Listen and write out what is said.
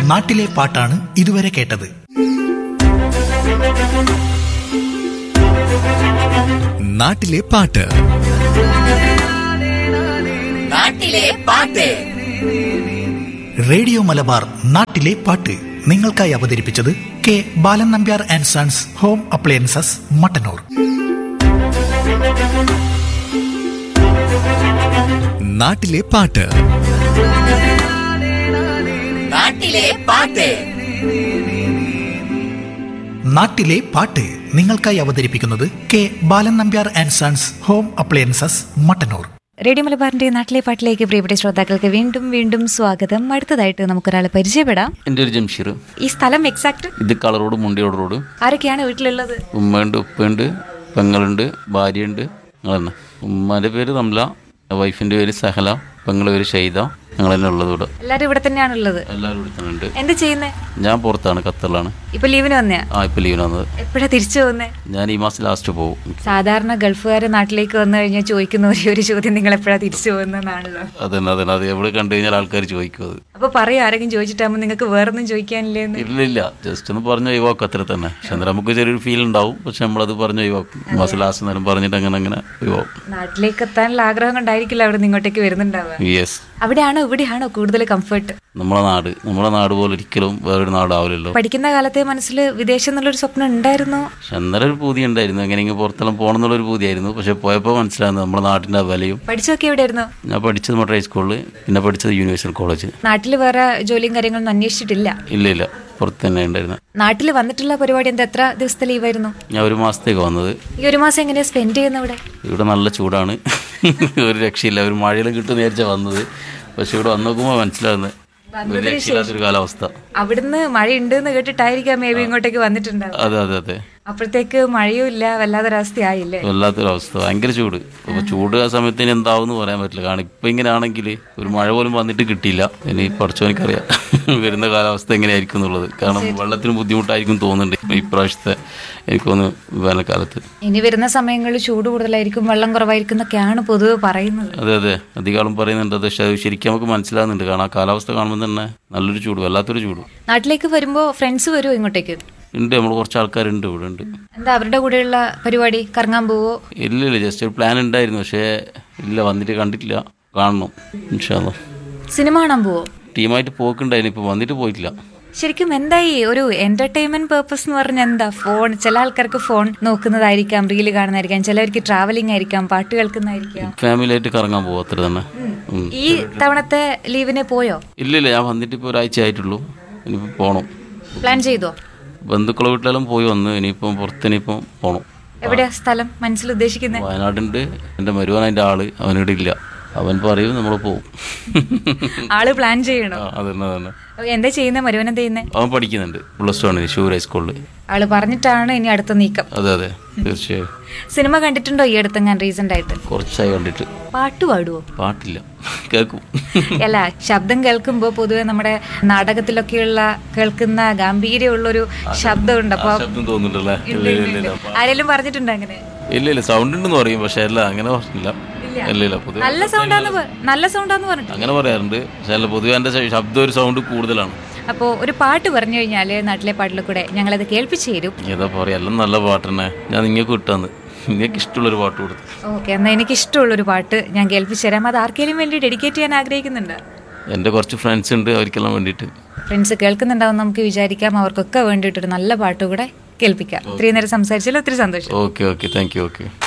നാട്ടിലെ പാട്ടാണ് ഇതുവരെ കേട്ടത് നാട്ടിലെ പാട്ട് നാട്ടിലെ പാട്ട് റേഡിയോ മലബാർ നാട്ടിലെ പാട്ട് നിങ്ങൾക്കായി അവതരിപ്പിച്ചത് K Balan Nambiar and sons home appliances Mattannur നാട്ടിലെ പാട്ട് നാട്ടിലെ പാട്ട് നാട്ടിലെ പാട്ട് നിങ്ങൾക്കായി അവതരിപ്പിക്കുന്നത് K Balan Nambiar and sons home appliances Mattannur radio മലബാറിന്റെ നാട്ടിലെ പാട്ടിലേക്ക് പ്രിയപ്പെട്ട ശ്രോതാക്കൾക്ക് വീണ്ടും വീണ്ടും സ്വാഗതം അടുത്തതായിട്ട് നമുക്കൊരാളെ പരിചയപ്പെടാം എൻ്റെ ഒരു ജംഷീർ ഈ സ്ഥലം എക്സാക്ട് ഇത് കളറോട് മുണ്ടിയോട് റോഡ് ആരൊക്കെയാണ് വീട്ടിലുള്ളത് ഉമ്മയുണ്ട് ഉപ്പയുണ്ട് പെങ്ങളുണ്ട് ഭാര്യയുണ്ട് ഞങ്ങളെന്നെ ഉമ്മാൻ്റെ പേര് റംല വൈഫിൻ്റെ പേര് സഹല പെങ്ങളുടെ പേര് ഷൈദ ഞങ്ങൾ തന്നെ ഉള്ളത് ഇവിടെ എല്ലാരും ഇവിടെ തന്നെയാണ് ഉള്ളത് എല്ലാവരും ഇവിടെ തന്നെ ഉണ്ട് എന്ത് ചെയ്യുന്നേ ഞാൻ പുറത്താണ് ഖത്തറിലാണ് ഇപ്പൊ ലീവിന് വന്നയാ ആ ഇപ്പം ലീവിന് വന്നത് എപ്പോഴാ തിരിച്ചു പോകുന്നേ ഞാൻ ഈ മാസം ലാസ്റ്റ് പോകും സാധാരണ ഗൾഫുകാരെ നാട്ടിലേക്ക് വന്നു കഴിഞ്ഞാൽ ചോദിക്കുന്ന ഒരേ ഒരു ചോദ്യം നിങ്ങൾ എപ്പോഴാ തിരിച്ചു പോകുന്നതാണല്ലോ അതന്നെ അതന്നെ അത് എവിടെ കണ്ടു കഴിഞ്ഞാൽ ആൾക്കാർ ചോദിക്കും അത് അപ്പൊ പറയും ആരെങ്കിലും ചോദിച്ചിട്ടാകുമ്പോൾ നിങ്ങൾക്ക് വേറൊന്നും ചോദിക്കാനില്ലേന്ന് ഇല്ല ഇല്ല ജസ്റ്റ് ഒന്ന് പറഞ്ഞ് ഒഴിവാക്കും അത്ര തന്നെ പക്ഷെ എന്നാലും നമുക്ക് ചെറിയൊരു ഫീൽ ഉണ്ടാവും പക്ഷെ നമ്മളത് പറഞ്ഞ് ഒഴിവാക്കും ഈ മാസം ലാസ്റ്റ് നേരം പറഞ്ഞിട്ട് അങ്ങനെ അങ്ങനെ ഒഴിവാക്കും നാട്ടിലേക്ക് എത്താനുള്ള ആഗ്രഹം കൊണ്ടായിരിക്കില്ല അവിടെ നിന്ന് ഇങ്ങോട്ടേക്ക് വരുന്നുണ്ടാവുക യെസ് അവിടെയാണോ ഇവിടെയാണോ കൂടുതൽ കംഫർട്ട് നമ്മളെ നാട് നമ്മളെ നാട് പോലെ ഒരിക്കലും വേറൊരു നാടാവില്ലല്ലോ പഠിക്കുന്ന കാലത്തെ മനസ്സിൽ വിദേശം എന്നുള്ളൊരു സ്വപ്നം ഉണ്ടായിരുന്നു പക്ഷെ അന്നേരം ഒരു പൂതി ഉണ്ടായിരുന്നു എങ്ങനെയെങ്കിലും പുറത്തെല്ലാം പോകണം എന്നുള്ളൊരു പൂതിയായിരുന്നു പക്ഷെ പോയപ്പോൾ മനസ്സിലാകുന്നത് നമ്മുടെ നാട്ടിൻ്റെ ആ വിലയും പഠിച്ചൊക്കെ എവിടെയായിരുന്നു ഞാൻ പഠിച്ചത് മട്ട ഹൈസ്കൂളിൽ പിന്നെ പഠിച്ചത് യൂണിവേഴ്സൽ കോളേജ് നാട്ടിൽ വേറെ ജോലിയും കാര്യങ്ങളൊന്നും അന്വേഷിച്ചിട്ടില്ല ഇല്ല ഇല്ല പുറത്ത് തന്നെ ഉണ്ടായിരുന്നു നാട്ടിൽ വന്നിട്ടുള്ള പരിപാടി എന്താ എത്ര ദിവസത്തെ ലീവായിരുന്നു ഞാൻ ഒരു മാസത്തേക്ക് വന്നത് ഈ ഒരു മാസം എങ്ങനെയാ സ്പെൻഡ് ചെയ്യുന്ന ഇവിടെ ഇവിടെ നല്ല ചൂടാണ് ഒരു രക്ഷയില്ല ഒരു മഴയെല്ലാം കിട്ടും വിചാരിച്ചാൽ വന്നത് പക്ഷെ ഇവിടെ വന്ന് നോക്കുമ്പോൾ മനസ്സിലാകുന്നത് ഒരു രക്ഷയില്ലാത്തൊരു കാലാവസ്ഥ അവിടുന്ന് മഴ ഉണ്ട് എന്ന് കേട്ടിട്ടായിരിക്കാം മേ ബി ഇങ്ങോട്ടേക്ക് വന്നിട്ടുണ്ടാവും അതെ അതെ അതെ അപ്പോഴത്തേക്ക് മഴയും ഇല്ല വല്ലാത്തൊരവസ്ഥയായില്ലേ വല്ലാത്തൊരവസ്ഥ ഭയങ്കര ചൂട് അപ്പോൾ ചൂട് ആ സമയത്തിന് എന്താവും എന്ന് പറയാൻ പറ്റില്ല കാരണം ഇപ്പം ഇങ്ങനെ ആണെങ്കിൽ ഒരു മഴ പോലും വന്നിട്ട് കിട്ടിയില്ല ഇനി പഠിച്ചവനിക്കറിയാം വരുന്ന കാലാവസ്ഥ എങ്ങനെയായിരിക്കും എന്നുള്ളത് കാരണം വെള്ളത്തിന് ബുദ്ധിമുട്ടായിരിക്കും തോന്നുന്നുണ്ട് ഇപ്രാവശ്യത്തെ എനിക്ക് തോന്നുന്നു വേനൽക്കാലത്ത് ഇനി വരുന്ന സമയങ്ങളിൽ ചൂട് കൂടുതലായിരിക്കും വെള്ളം കുറവായിരിക്കും എന്നൊക്കെയാണ് പൊതുവെ പറയുന്നത് അതെ അതെ അധികാളം പറയുന്നുണ്ട് അത് പക്ഷേ അത് ശരിക്കും നമുക്ക് മനസ്സിലാകുന്നുണ്ട് കാരണം ആ കാലാവസ്ഥ കാണുമ്പോൾ തന്നെ നല്ലൊരു ചൂട് വല്ലാത്തൊരു ചൂട് നാട്ടിലേക്ക് വരുമ്പോൾ ഫ്രണ്ട്സ് വരുമോ ഇങ്ങോട്ടേക്ക് ഉണ്ട് നമ്മൾ കുറച്ച് ആൾക്കാരുണ്ട് ഇവിടെ ഉണ്ട് എന്താ അവരുടെ കൂടെയുള്ള പരിപാടി കറങ്ങാൻ പോവോ ഇല്ല ഇല്ല ജസ്റ്റ് ഒരു പ്ലാൻ ഉണ്ടായിരുന്നു പക്ഷേ ഇല്ല വന്നിട്ട് കണ്ടിട്ടില്ല കാണണം ഇൻഷാല്ല സിനിമ കാണാൻ പോവോ ടീമായിട്ട് പോക്കുണ്ടായിരുന്നു ഇപ്പോൾ വന്നിട്ട് പോയിട്ടില്ല ശരിക്കും എന്തായി ഒരു എന്റർടൈൻമെന്റ് പേർപ്പസ് എന്ന് പറഞ്ഞാൽ എന്താ ഫോൺ ചില ആൾക്കാർക്ക് ഫോൺ നോക്കുന്നതായിരിക്കാം റീല് കാണുന്നതായിരിക്കാം ചിലവർക്ക് ട്രാവലിംഗ് ആയിരിക്കാം പാട്ട് കേൾക്കുന്നതായിരിക്കാം ഫാമിലിയായിട്ട് കറങ്ങാൻ പോകും അത്ര തന്നെ ഉം. ഈ തവണത്തെ ലീവിന് പോയോ ഇല്ല ഇല്ല ഞാൻ വന്നിട്ട് ഇപ്പോൾ ഒരാഴ്ച ആയിട്ടുള്ളൂ ഇനിയിപ്പോൾ പോകണം പ്ലാൻ ചെയ്തോ ബന്ധുക്കളെ വീട്ടിലെല്ലാം പോയി വന്ന് ഇനിയിപ്പം പുറത്ത് ഇനിയിപ്പം പോകണം എവിടെയാ സ്ഥലം മനസ്സിൽ ഉദ്ദേശിക്കുന്നത് വയനാടുണ്ട് എൻ്റെ മരുവാൻ അതിൻ്റെ ആള് അവനിവിടെ ഇല്ല അവൻ പറയും നമ്മൾ പോവും ആള് പ്ലാൻ ചെയ്യണോ ആ, അതന്നെ അതന്നെ എന്താ ചെയ്യുന്നത് മരുവൻ എന്താ ചെയ്യുന്നത് അവൻ പഠിക്കുന്നുണ്ട് പ്ലസ് ടു ആണ് ഷൂർ ഹൈസ്കൂളിൽ ആള് പറഞ്ഞിട്ടാണ് ഇനി അടുത്ത നീക്കം അതെ അതെ തീർച്ചയായും സിനിമ കണ്ടിട്ടുണ്ടോ ഈ അടുത്ത് ഞാൻ റീസെന്റ് ആയിട്ട് കുറച്ചായി കണ്ടിട്ട് പാട്ട് പാടുവോ പാട്ടില്ല കേൾക്കും അല്ല ശബ്ദം കേൾക്കുമ്പോൾ പൊതുവെ നമ്മുടെ നാടകത്തിലൊക്കെയുള്ള കേൾക്കുന്ന ഗാംഭീര്യമുള്ളൊരു ശബ്ദമുണ്ട് അപ്പൊ ശബ്ദം തോന്നുന്നുണ്ടല്ലേ ഇല്ല ഇല്ല ഇല്ല ആരെങ്കിലും പറഞ്ഞിട്ടുണ്ട് അങ്ങനെ ഇല്ല ഇല്ല സൗണ്ട് ഉണ്ടെന്ന് പറയും പക്ഷെ അല്ല അങ്ങനെ പറഞ്ഞില്ല ഇല്ല ഇല്ല പൊതുവെ നല്ല സൗണ്ടാന്ന് പ- നല്ല സൗണ്ടാന്ന് പറഞ്ഞിട്ട് അങ്ങനെ പറയാറുണ്ട് പക്ഷെ അല്ല പൊതുവെ എൻ്റെ ശബ്ദം ഒരു സൗണ്ട് കൂടുതലാണ് അപ്പോൾ ഒരു പാട്ട് പറഞ്ഞു കഴിഞ്ഞാൽ നാട്ടിലെ പാട്ടിൽ കൂടെ ഞങ്ങളത് കേൾപ്പിച്ചു തരും ഏതാ പറയാ എല്ലാം നല്ല പാട്ട് തന്നെ ഞാൻ നിങ്ങൾക്ക് കിട്ടാന്ന് നിങ്ങൾക്ക് ഇഷ്ടമുള്ളൊരു പാട്ട് കൊടുത്തു ഓക്കെ എന്നാൽ എനിക്ക് ഇഷ്ടമുള്ളൊരു പാട്ട് ഞാൻ കേൾപ്പിച്ചു തരാം അത് ആർക്കെങ്കിലും വേണ്ടി ഡെഡിക്കേറ്റ് ചെയ്യാൻ ആഗ്രഹിക്കുന്നുണ്ട് എൻ്റെ കുറച്ച് ഫ്രണ്ട്സ് ഉണ്ട് അവർക്കെല്ലാം വേണ്ടിയിട്ട് ഫ്രണ്ട്സ് കേൾക്കുന്നുണ്ടാവും നമുക്ക് വിചാരിക്കാം അവർക്കൊക്കെ വേണ്ടിയിട്ടൊരു നല്ല പാട്ട് കൂടെ കേൾപ്പിക്കാം ഇത്രയും നേരം സംസാരിച്ചാലും ഒത്തിരി സന്തോഷം okay okay thank you okay